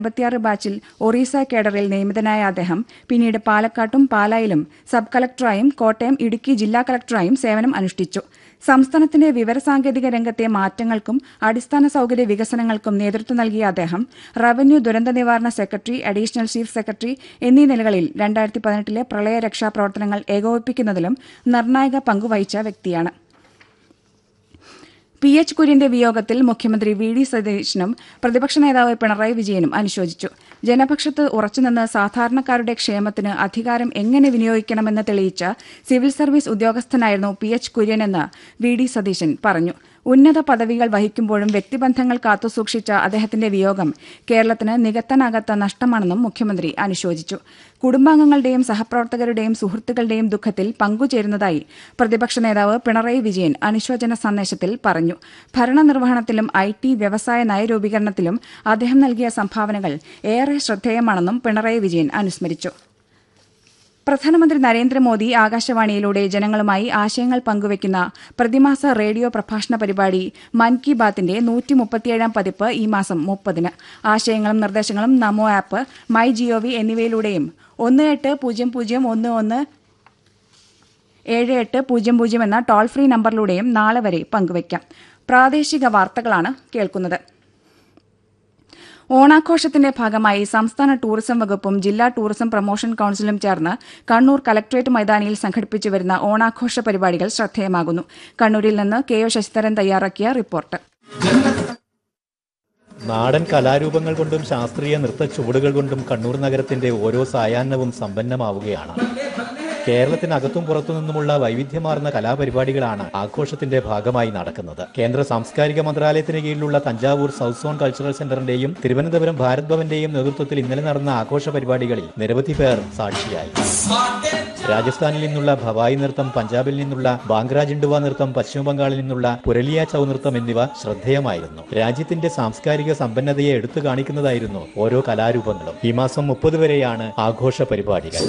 ഇരുപത്തിയാറ് ബാച്ചിൽ ഒറീസ കേഡറിൽ നിയമിതനായ അദ്ദേഹം പിന്നീട് പാലക്കാട്ടും പാലായിലും സബ് കളക്ടറായും കോട്ടയം ഇടുക്കി ജില്ലാ കളക്ടറായും സേവനം അനുഷ്ഠിച്ചു സംസ്ഥാനത്തിന്റെ വിവരസാങ്കേതിക രംഗത്തെ മാറ്റങ്ങൾക്കും അടിസ്ഥാന സൌകര്യ വികസനങ്ങൾക്കും നേതൃത്വം നൽകിയ അദ്ദേഹം റവന്യൂ ദുരന്ത നിവാരണ സെക്രട്ടറി അഡീഷണൽ ചീഫ് സെക്രട്ടറി എന്നീ നിലകളിൽ രണ്ടായിരത്തി പതിനെട്ടിലെ പ്രളയ രക്ഷാ പ്രവർത്തനങ്ങൾ ഏകോപിപ്പിക്കുന്നതിലും നിർണായക പങ്കുവഹിച്ച വ്യക്തിയാണ് പി എച്ച് കുര്യന്റെ വിയോഗത്തിൽ മുഖ്യമന്ത്രി വി ഡി സതീശനും പ്രതിപക്ഷ നേതാവ് പിണറായി വിജയനും അനുശോചിച്ചു ജനപക്ഷത്ത് ഉറച്ചുനിന്ന് സാധാരണക്കാരുടെ ക്ഷേമത്തിന് അധികാരം എങ്ങനെ വിനിയോഗിക്കണമെന്ന് തെളിയിച്ച സിവിൽ സർവീസ് ഉദ്യോഗസ്ഥനായിരുന്നു പി എച്ച് കുര്യനെന്ന് വി ഡി സതീശൻ പറഞ്ഞു ഉന്നത പദവികൾ വഹിക്കുമ്പോഴും വ്യക്തിബന്ധങ്ങൾ കാത്തുസൂക്ഷിച്ച അദ്ദേഹത്തിന്റെ വിയോഗം കേരളത്തിന് നികത്താനാകാത്ത നഷ്ടമാണെന്നും മുഖ്യമന്ത്രി അനുശോചിച്ചു കുടുംബാംഗങ്ങളുടെയും സഹപ്രവർത്തകരുടെയും സുഹൃത്തുക്കളുടെയും ദുഃഖത്തിൽ പങ്കുചേരുന്നതായി പ്രതിപക്ഷ നേതാവ് പിണറായി വിജയൻ അനുശോചന സന്ദേശത്തിൽ പറഞ്ഞു ഭരണനിർവഹണത്തിലും ഐ ടി വ്യവസായ നയരൂപീകരണത്തിലും അദ്ദേഹം നൽകിയ സംഭാവനകൾ ഏറെ ശ്രദ്ധേയമാണെന്നും പിണറായി വിജയൻ അനുസ്മരിച്ചു പ്രധാനമന്ത്രി നരേന്ദ്രമോദി ആകാശവാണിയിലൂടെ ജനങ്ങളുമായി ആശയങ്ങൾ പങ്കുവയ്ക്കുന്ന പ്രതിമാസ റേഡിയോ പ്രഭാഷണ പരിപാടി മൻ കി ബാത്തിന്റെ നൂറ്റി മുപ്പത്തിയേഴാം പതിപ്പ് ഈ മാസം മുപ്പതിന് ആശയങ്ങളും നിർദ്ദേശങ്ങളും നമോ ആപ്പ് മൈ ജിഒവി എന്നിവയിലൂടെയും ഒന്ന് എട്ട് പൂജ്യം പൂജ്യം ഒന്ന് ഒന്ന് ഏഴ് എട്ട് പൂജ്യം പൂജ്യം എന്ന ടോൾ ഫ്രീ നമ്പറിലൂടെയും നാളെ വരെ പങ്കുവയ്ക്കാം പ്രാദേശിക വാർത്തകളാണ് കേൾക്കുന്നത് ഓണാഘോഷത്തിന്റെ ഭാഗമായി സംസ്ഥാന ടൂറിസം വകുപ്പും ജില്ലാ ടൂറിസം പ്രൊമോഷൻ കൌൺസിലും ചേർന്ന് കണ്ണൂർ കലക്ട്രേറ്റ് മൈതാനിയിൽ സംഘടിപ്പിച്ചു വരുന്ന ഓണാഘോഷ പരിപാടികൾ ശ്രദ്ധേയമാകുന്നു കണ്ണൂരിൽ നിന്ന് കെ ഒ ശശിധരൻ തയ്യാറാക്കിയ റിപ്പോർട്ട് നാടൻ കലാരൂപങ്ങൾ കൊണ്ടും ശാസ്ത്രീയ നൃത്ത ചുവടുകൾ കൊണ്ടും കണ്ണൂർ നഗരത്തിന്റെ ഓരോ സായാഹ്നവും സമ്പന്നമാവുകയാണ് കേരളത്തിനകത്തും പുറത്തു നിന്നുമുള്ള വൈവിധ്യമാർന്ന കലാപരിപാടികളാണ് ആഘോഷത്തിന്റെ ഭാഗമായി നടക്കുന്നത് കേന്ദ്ര സാംസ്കാരിക മന്ത്രാലയത്തിന് കീഴിലുള്ള തഞ്ചാവൂർ സൗത്ത് സോൺ കൾച്ചറൽ സെന്ററിന്റെയും തിരുവനന്തപുരം ഭാരത് ഭവന്റെയും നേതൃത്വത്തിൽ ഇന്നലെ നടന്ന ആഘോഷ പരിപാടികളിൽ നിരവധി പേർ സാക്ഷിയായി രാജസ്ഥാനിൽ നിന്നുള്ള ഭവായി നൃത്തം പഞ്ചാബിൽ നിന്നുള്ള ബാംഗ്ര ജിണ്ടുവ നൃത്തം പശ്ചിമ ബംഗാളിൽ നിന്നുള്ള പുരലിയ ചൗ നൃത്തം എന്നിവ ശ്രദ്ധേയമായിരുന്നു രാജ്യത്തിന്റെ സാംസ്കാരിക സമ്പന്നതയെ എടുത്തു കാണിക്കുന്നതായിരുന്നു ഓരോ കലാരൂപങ്ങളും ഈ മാസം മുപ്പത് വരെയാണ് ആഘോഷ പരിപാടികൾ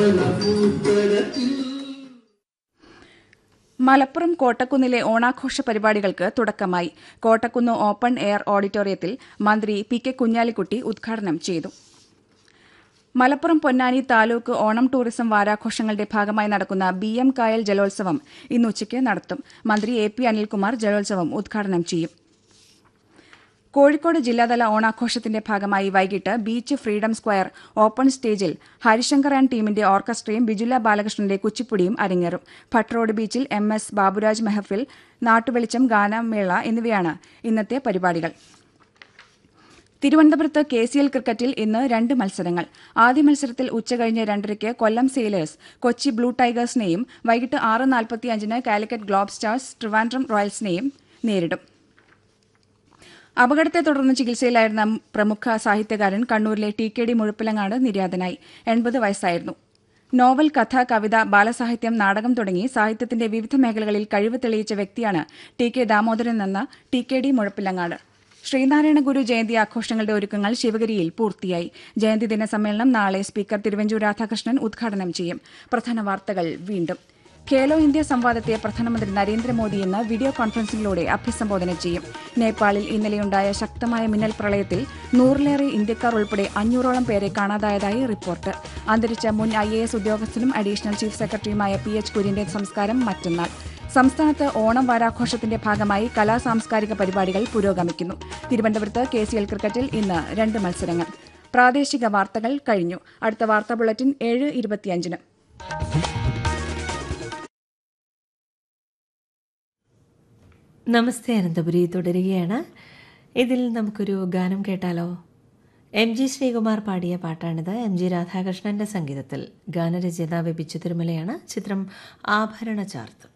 മലപ്പുറം കോട്ടക്കുന്നിലെ ഓണാഘോഷ പരിപാടികൾക്ക് തുടക്കമായി കോട്ടക്കുന്ന് ഓപ്പൺ എയർ ഓഡിറ്റോറിയത്തിൽ മന്ത്രി പി കെ കുഞ്ഞാലിക്കുട്ടി ഉദ്ഘാടനം ചെയ്തു മലപ്പുറം പൊന്നാനി താലൂക്ക് ഓണം ടൂറിസം വാരാഘോഷങ്ങളുടെ ഭാഗമായി നടക്കുന്ന ബി എം കായൽ ജലോത്സവം ഇന്ന് ഉച്ചയ്ക്ക് നടത്തും മന്ത്രി എ പി അനിൽകുമാർ ജലോത്സവം ഉദ്ഘാടനം ചെയ്യും കോഴിക്കോട് ജില്ലാതല ഓണാഘോഷത്തിന്റെ ഭാഗമായി വൈകിട്ട് ബീച്ച് ഫ്രീഡം സ്ക്വയർ ഓപ്പൺ സ്റ്റേജിൽ ഹരിശങ്കർ ആൻഡ് ടീമിന്റെ ഓർക്കസ്ട്രയും ബിജുല ബാലകൃഷ്ണന്റെ കുച്ചിപ്പുടിയും അരങ്ങേറും ഭട്ട്റോഡ് ബീച്ചിൽ എം എസ് ബാബുരാജ് മെഹഫിൽ നാട്ടുവെളിച്ചം ഗാനമേള എന്നിവയാണ് ഇന്നത്തെ പരിപാടികൾ തിരുവനന്തപുരത്ത് കെ സി എൽ ക്രിക്കറ്റിൽ ഇന്ന് രണ്ട് മത്സരങ്ങൾ ആദ്യ മത്സരത്തിൽ ഉച്ചകഴിഞ്ഞ് രണ്ടരയ്ക്ക് കൊല്ലം സെയിലേഴ്സ് കൊച്ചി ബ്ലൂ ടൈഗേഴ്സിനെയും വൈകിട്ട് ആറ് നാൽപ്പത്തിയഞ്ചിന് കാലിക്കറ്റ് ഗ്ലോബ് സ്റ്റാർസ് ട്രിവാൻഡ്രം റോയൽസിനെയും നേരിടും അപകടത്തെ തുടർന്ന് ചികിത്സയിലായിരുന്ന പ്രമുഖ സാഹിത്യകാരൻ കണ്ണൂരിലെ ടി കെ ഡി മുഴപ്പിലങ്ങാട് നിര്യാതനായി എൺപത് വയസ്സായിരുന്നു നോവൽ കഥ കവിത ബാലസാഹിത്യം നാടകം തുടങ്ങി സാഹിത്യത്തിന്റെ വിവിധ മേഖലകളിൽ കഴിവ് തെളിയിച്ച വ്യക്തിയാണ് ടി കെ ദാമോദരൻ എന്ന T K D Muzhappilangad Sreenarayana Guru Jayanti ആഘോഷങ്ങളുടെ ഒരുക്കങ്ങൾ ശിവഗിരിയിൽ പൂർത്തിയായി ജയന്തി ദിന സമ്മേളനം നാളെ സ്പീക്കർ തിരുവഞ്ചൂർ രാധാകൃഷ്ണൻ ഉദ്ഘാടനം ചെയ്യും പ്രധാന വാർത്തകൾ വീണ്ടും ഖേലോ ഇന്ത്യ സംവാദത്തെ പ്രധാനമന്ത്രി നരേന്ദ്രമോദി ഇന്ന് വീഡിയോ കോൺഫറൻസിംഗിലൂടെ അഭിസംബോധന ചെയ്യും നേപ്പാളിൽ ഇന്നലെയുണ്ടായ ശക്തമായ മിന്നൽ പ്രളയത്തിൽ നൂറിലേറെ ഇന്ത്യക്കാർ ഉൾപ്പെടെ അഞ്ഞൂറോളം പേരെ കാണാതായതായി റിപ്പോർട്ട് അന്തരിച്ച മുൻ ഐ എ എസ് ഉദ്യോഗസ്ഥനും അഡീഷണൽ ചീഫ് സെക്രട്ടറിയുമായ പി എച്ച് കുര്യന്റെ സംസ്കാരം മറ്റന്നാൾ സംസ്ഥാനത്ത് ഓണം വാരാഘോഷത്തിന്റെ ഭാഗമായി കലാ സാംസ്കാരിക പരിപാടികൾ പുരോഗമിക്കുന്നു തിരുവനന്തപുരത്ത് കെ സി എൽ ക്രിക്കറ്റിൽ ഇന്ന് രണ്ട് മത്സരങ്ങൾ പ്രാദേശിക വാർത്തകൾ കഴിഞ്ഞു അടുത്ത വാർത്താ ബുള്ളറ്റിൻ ഏഴ് ഇരുപത്തിയഞ്ചിന് നമസ്തേ അനന്തപുരി തുടരുകയാണ് ഇതിൽ നമുക്കൊരു ഗാനം കേട്ടാലോ എം ജി ശ്രീകുമാർ പാടിയ പാട്ടാണിത് എം ജി രാധാകൃഷ്ണന്റെ സംഗീതത്തിൽ ഗാനരചയിതാവ് ബിച്ചു തിരുമലയാണ് ചിത്രം ആഭരണ ചാർത്ത്